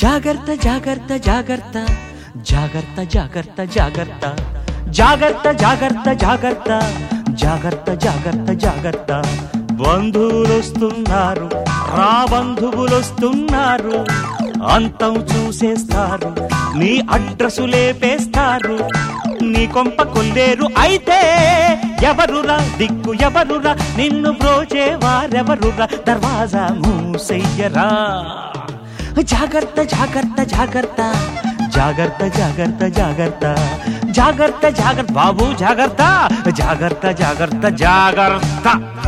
జాగ్రత్త జాగ్రత్త జాగ్రత్త జాగ్రత్త జాగ్రత్త జాగ్రత్త జాగ్రత్త జాగ్రత్త జాగ్రత్త జాగ్రత్త జాగ్రత్త జాగ్రత్త బంధువులు వస్తున్నారు రా బంధువులు వస్తున్నారు అంతం చూసేస్తారు నీ అడ్రసు లేపేస్తారు నీ కొంప కొల్లేరు అయితే ఎవరురా దిక్కు ఎవరురా నిన్ను బ్రోచే వారెవరురా దర్వాజా మూసెయ్యరా జాగ్రత్త జాగ్రత్త జాగ్రత్త జాగ్రత్త జాగ్రత్త జాగ్రత్త జాగ్రత్త జాగ్రత్త బాబు జాగ్రత్త జాగ్రత్త జాగ్రత్త జాగ్రత్త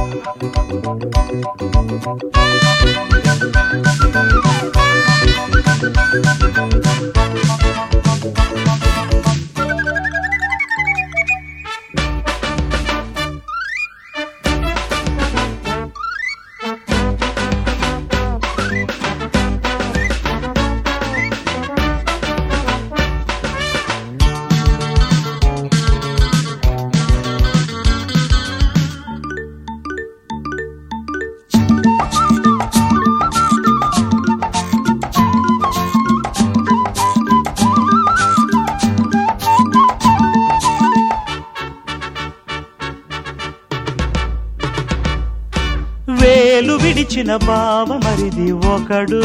వేలు విడిచిన బావ మరిది ఒకడు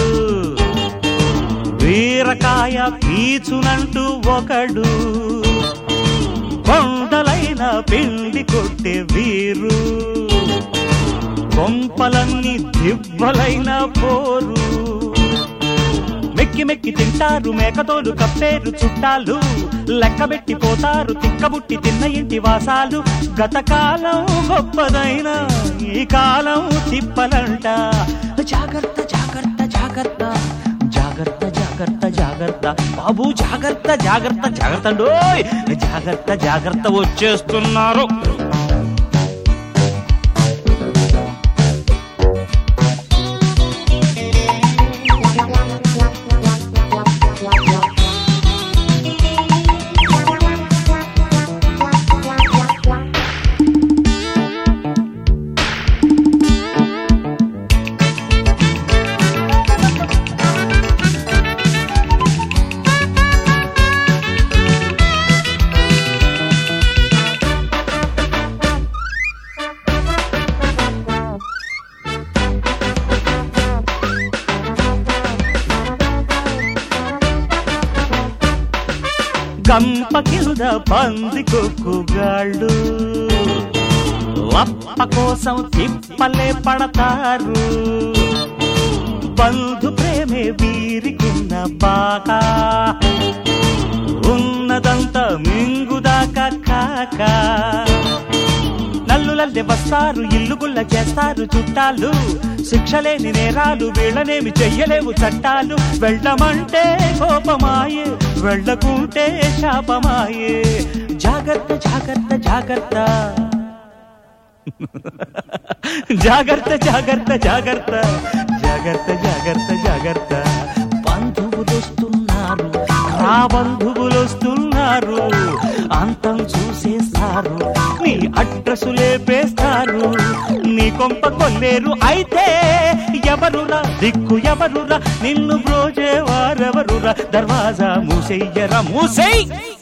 వీరకాయ పీచునంటూ ఒకడు కొండలైన పిండి కొట్టే వీరు కొంపలన్నీ దివ్వలైన పోరు మెక్కి మెక్కి తింటారు మేకతోలు కప్పేరు చుట్టాలు లెక్కబెట్టి పోతారు తిక్కబుట్టి తిన్న ఇంటి వాసాలు గతకాలం గొప్పదైన ఈ కాలం తిప్పలంట జాగ్రత్త జాగ్రత్త జాగ్రత్త జాగ్రత్త జాగ్రత్త జాగ్రత్త బాబు జాగ్రత్త జాగ్రత్త జాగ్రత్త అండోయ్ జాగ్రత్త జాగ్రత్త వచ్చేస్తున్నారు గంప కింద పంది కొక్కుగాళ్ళు లప్ప కోసం తిప్పలే పడతారు బంధు ప్రేమే వీరికున్న బాకా ఉన్నదంతా మింగుదాకా కాక నల్లులల్లె వస్తారు ఇల్లు గుల్ల చేస్తారు చుట్టాలు శిక్షలేని నేరాలు వీళ్ళనేమి చెయ్యలేవు చట్టాలు వెళ్ళమంటే కోపమాయే వెళ్ళకుంటే శాపమాయే జాగ్రత్త జాగ్రత్త జాగ్రత్త జాగ్రత్త జాగ్రత్త జాగ్రత్త జాగ్రత్త జాగ్రత్త జాగ్రత్త బంధువులు వస్తున్నారు రా బంధువులు వస్తున్నారు అంతం చూసేస్తారు నీ అడ్రసు లేపేస్తారు నీ కొంప కొల్లేరు అయితే ఎవరురా దిక్కు ఎవరురా నిన్ను బ్రోజే వారెవరురా దర్వాజా మూసెయ్యరా మూసెయ్